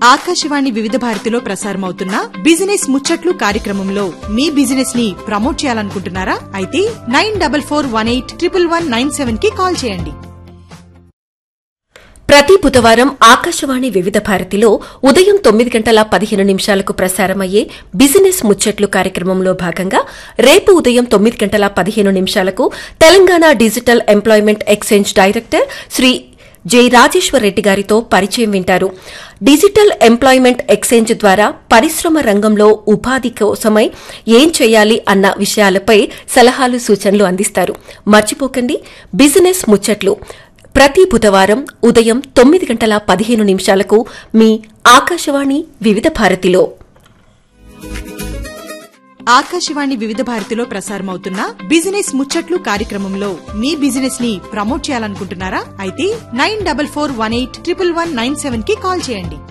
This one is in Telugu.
ఆకాశవాణి వివిధ భారతిలో ప్రసారమవుతున్న బిజినెస్ ముచ్చట్లు కార్యక్రమంలో మీ బిజినెస్ ని ప్రమోట్ చేయాలనుకుంటున్నారా అయితే nine double four one eight triple one nine seven కి కాల్ చేయండి ప్రతి బుధవారం ఆకాశవాణి వివిధ భారతిలో ఉదయం తొమ్మిది గంటల పదిహేను నిమిషాలకు ప్రసారమయ్యే బిజినెస్ ముచ్చట్లు కార్యక్రమంలో భాగంగా రేపు ఉదయం తొమ్మిది గంటల పదిహేను నిమిషాలకు Telangana digital employment exchange director Shri J Rajeshwar Reddy గారితో పరిచయం వింటారు డిజిటల్ ఎంప్లాయ్మెంట్ ఎక్స్చేంజ్ ద్వారా పరిశ్రమ రంగంలో ఉపాధి కోసమై ఏం చేయాలి అన్న విషయాలపై సలహాలు సూచనలు అందిస్తారు మర్చిపోకండి బిజినెస్ ముచ్చట్లు ప్రతి బుధవారం ఉదయం తొమ్మిది గంటల పదిహేను నిమిషాలకు మీ ఆకాశవాణి వివిధ భారతిలో ఆకాశవాణి వివిధ భారతిలో ప్రసారమవుతున్న బిజినెస్ ముచ్చట్లు కార్యక్రమంలో మీ బిజినెస్ ని ప్రమోట్ చేయాలనుకుంటున్నారా అయితే nine double four one eight triple one nine seven కి కాల్ చేయండి